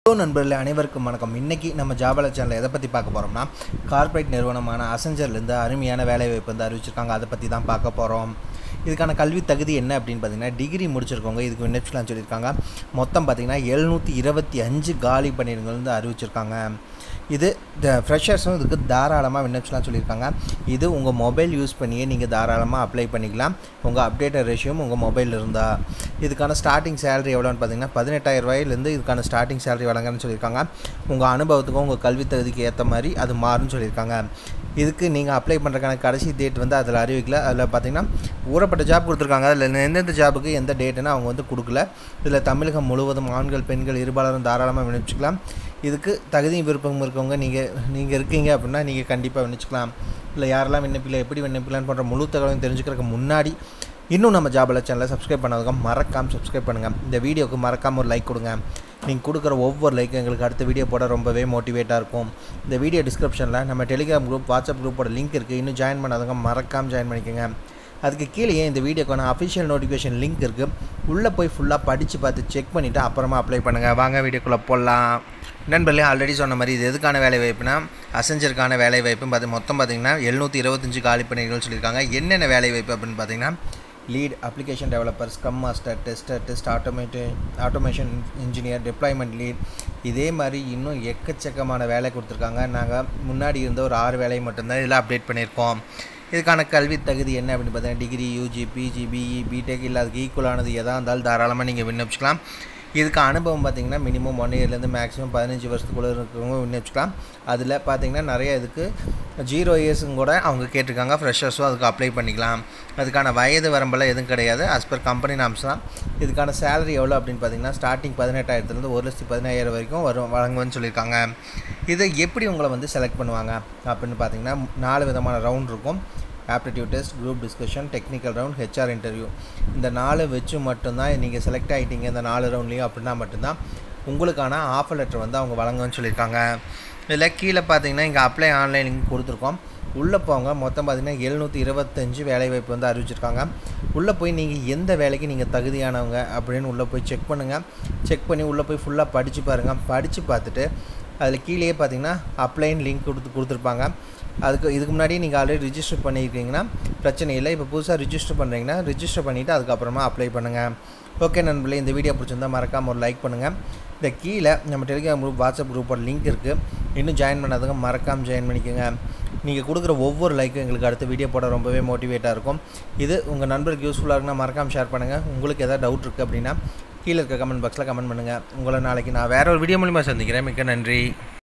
hello நண்பர்களே அனைவருக்கும் வணக்கம் இன்றைக்கி நம்ம ஜாபல சேனலில் எதை பற்றி பார்க்க போகிறோம்னா கார்ப்பரேட் நிறுவனமான அசஞ்சர்லேருந்து அருமையான வேலைவாய்ப்பு வந்து அறிவிச்சிருக்காங்க அதை பற்றி தான் பார்க்க போகிறோம் இதுக்கான கல்வி தகுதி என்ன அப்படின்னு பார்த்தீங்கன்னா டிகிரி முடிச்சிருக்கவங்க இதுக்கு விண்ணப்பிக்கலாம் சொல்லியிருக்காங்க மொத்தம் பார்த்தீங்கன்னா எழுநூற்றி இருபத்தி அஞ்சு காலி பணியிடங்கள் வந்து அறிவிச்சிருக்காங்க இது ஃப்ரெஷர்ஸும் இதுக்கு தாராளமாக விண்ணப்பிச்சலாம் சொல்லியிருக்காங்க இது உங்கள் மொபைல் யூஸ் பண்ணியே நீங்கள் தாராளமாக அப்ளை பண்ணிக்கலாம் உங்கள் அப்டேட்டட் ரேஷியும் உங்கள் மொபைலில் இருந்தால் இதுக்கான ஸ்டார்டிங் சேலரி எவ்வளோன்னு பார்த்தீங்கன்னா பதினெட்டாயிரம் ரூபாயிலேருந்து இதுக்கான ஸ்டார்டிங் சேலரி வழங்குறேன்னு சொல்லியிருக்காங்க உங்கள் அனுபவத்துக்கும் உங்கள் கல்வி தகுதிக்கு ஏற்ற மாதிரி அது மாறும்னு சொல்லியிருக்காங்க இதுக்கு நீங்கள் அப்ளை பண்ணுறதுக்கான கடைசி டேட் வந்து அதில் அறிவிக்கல அதில் பார்த்தீங்கன்னா ஊறப்பட்ட ஜாப் கொடுத்துருக்காங்க அதில் எந்தெந்த ஜாபுக்கு எந்த டேட்டுன்னு அவங்க வந்து கொடுக்கல இதில் தமிழகம் முழுவதும் ஆண்கள் பெண்கள் இருபாலரும் தாராளமாக விண்ணப்பிச்சுக்கலாம் இதுக்கு தகுதி விருப்பம் இருக்கவங்க நீங்கள் நீங்கள் இருக்கீங்க அப்படின்னா நீங்கள் கண்டிப்பாக விண்ணப்பிச்சுக்கலாம் இல்லை யாரெல்லாம் விண்ணப்பிக்கல எப்படி விண்ணப்பிக்கலான்னு போன்ற முழு தகவலையும் தெரிஞ்சுக்கிறதுக்கு முன்னாடி இன்னும் நம்ம ஜாபில் சேனலை சப்ஸ்கிரைப் பண்ணாதவங்க மறக்காமல் சப்ஸ்கிரைப் பண்ணுங்கள் இந்த வீடியோக்கு மறக்காமல் ஒரு லைக் கொடுங்க நீங்கள் கொடுக்குற ஒவ்வொரு லைக்கும் எங்களுக்கு அடுத்த வீடியோ போட ரொம்பவே மோட்டிவேட்டாக இருக்கும் இந்த வீடியோ டிஸ்கிரிப்ஷனில் நம்ம டெலிகிராம் குரூப் வாட்ஸ்அப் குரூப்போட லிங்க் இருக்குது இன்னும் ஜாயின் பண்ணாதவங்க மறக்காமல் ஜாயின் பண்ணிக்கோங்க அதுக்கு கீழேயே இந்த வீடியோக்கான அஃபிஷியல் நோட்டிஃபிகேஷன் லிங்க் இருக்குது உள்ளே போய் ஃபுல்லாக படித்து பார்த்து செக் பண்ணிவிட்டு அப்புறமா அப்ளை பண்ணுங்கள் வாங்க வீடியோக்குள்ளே போடலாம் நண்பர்களே ஆல்ரெடி சொன்ன மாதிரி இது எதுக்கான வேலை வாய்ப்புனா அசஞ்சருக்கான வேலை வாய்ப்புன்னு பார்த்து மொத்தம் பார்த்தீங்கன்னா எழுநூற்றி இருபத்தஞ்சு காலி பணிகள் சொல்லியிருக்காங்க என்னென்ன வேலை வாய்ப்பு அப்படின்னு பார்த்தீங்கன்னா lead application developer scrum master tester test automate automation engineer deployment lead இதே மாதிரி இன்னும் எக்கச்சக்கமான வேலை கொடுத்துருக்காங்க நாங்கள் முன்னாடி இருந்த ஒரு ஆறு வேலையை மட்டும்தான் இதில் அப்டேட் பண்ணியிருக்கோம் இதுக்கான கல்வி தகுதி என்ன அப்படின்னு பார்த்தீங்கன்னா degree UG PG BE BTech இல்லை அதுக்கு ஈக்குவலானது எதாக இருந்தாலும் தாராளமாக நீங்கள் விண்ணப்பிச்சுக்கலாம் இதுக்கு அனுபவம் பார்த்தீங்கன்னா மினிமம் ஒன் இயர்லேருந்து மேக்ஸிமம் பதினஞ்சு வருஷத்துக்குள்ளே இருக்கிறவங்க விண்ணப்பிச்சுக்கலாம் அதில் பார்த்தீங்கன்னா நிறைய இதுக்கு ஜீரோ இயர்ஸும் கூட அவங்க கேட்டிருக்காங்க ஃப்ரெஷர்ஸும் அதுக்கு அப்ளை பண்ணிக்கலாம் அதுக்கான வயது வரம்பெல்லாம் எதுவும் கிடையாது ஆஸ் பர் கம்பெனி நாம்ஸ் தான் இதுக்கான சேலரி எவ்வளோ அப்படின்னு பார்த்தீங்கன்னா ஸ்டார்டிங் பதினெட்டாயிரத்துலேருந்து ஒரு லட்சத்தி பதினாயிரம் வரைக்கும் வரும் வழங்குவேன்னு சொல்லியிருக்காங்க இதை எப்படி உங்களை வந்து செலக்ட் பண்ணுவாங்க அப்படின்னு பார்த்தீங்கன்னா நாலு விதமான ரவுண்ட் இருக்கும் aptitude test group discussion technical round HR interview இந்த நாலு வச்சு மட்டும்தான் நீங்கள் செலக்ட் ஆகிட்டீங்க இந்த நாலு ரவுண்ட்லேயும் அப்படின்னா மட்டும்தான் உங்களுக்கான ஆஃபர் லெட்டர் வந்து அவங்க வழங்குன்னு சொல்லியிருக்காங்க இதில் கீழே பார்த்தீங்கன்னா இங்கே அப்ளை ஆன்லைன் லிங்க் கொடுத்துருக்கோம் உள்ளே போங்க மொத்தம் பார்த்தீங்கன்னா எழுநூற்றி இருபத்தஞ்சு வேலைவாய்ப்பு வந்து அறிவிச்சிருக்காங்க உள்ளே போய் நீங்கள் எந்த வேலைக்கு நீங்கள் தகுதியானவங்க அப்படின்னு உள்ளே போய் செக் பண்ணுங்கள் செக் பண்ணி உள்ளே போய் ஃபுல்லாக படித்து பாருங்கள் படித்து பார்த்துட்டு அதில் கீழேயே பார்த்தீங்கன்னா அப்ளைன் லிங்க் கொடுத்து கொடுத்துருப்பாங்க அதுக்கு இதுக்கு முன்னாடி நீங்கள் ஆல்ரெடி ரிஜிஸ்டர் பண்ணியிருக்கீங்கன்னா பிரச்சனை இல்லை இப்போ புதுசாக ரிஜிஸ்டர் பண்ணுறீங்கன்னா ரிஜிஸ்டர் பண்ணிவிட்டு அதுக்கப்புறமா அப்ளை பண்ணுங்கள் ஓகே நண்பர்களே இந்த வீடியோ பிடிச்சிருந்தால் மறக்காமல் ஒரு லைக் பண்ணுங்கள் இந்த கீழே நம்ம டெலிகிராம் குரூப் வாட்ஸ்அப் குரூப்போட லிங்க் இருக்குது இன்னும் ஜாயின் பண்ணாதவங்க மறக்காமல் ஜாயின் பண்ணிக்கோங்க நீங்கள் கொடுக்குற ஒவ்வொரு லைக்கும் எங்களுக்கு அடுத்த வீடியோ போட ரொம்பவே மோட்டிவேட்டாக இருக்கும் இது உங்கள் நண்பருக்கு யூஸ்ஃபுல்லாக இருக்குன்னா மறக்காமல் ஷேர் பண்ணுங்கள் உங்களுக்கு எதாவது டவுட் இருக்குது அப்படின்னா கீழே இருக்க கமெண்ட் பாக்ஸில் கமெண்ட் பண்ணுங்கள் உங்களை நாளைக்கு நான் வேறு ஒரு வீடியோ மூலிமா சந்திக்கிறேன் மிக்க நன்றி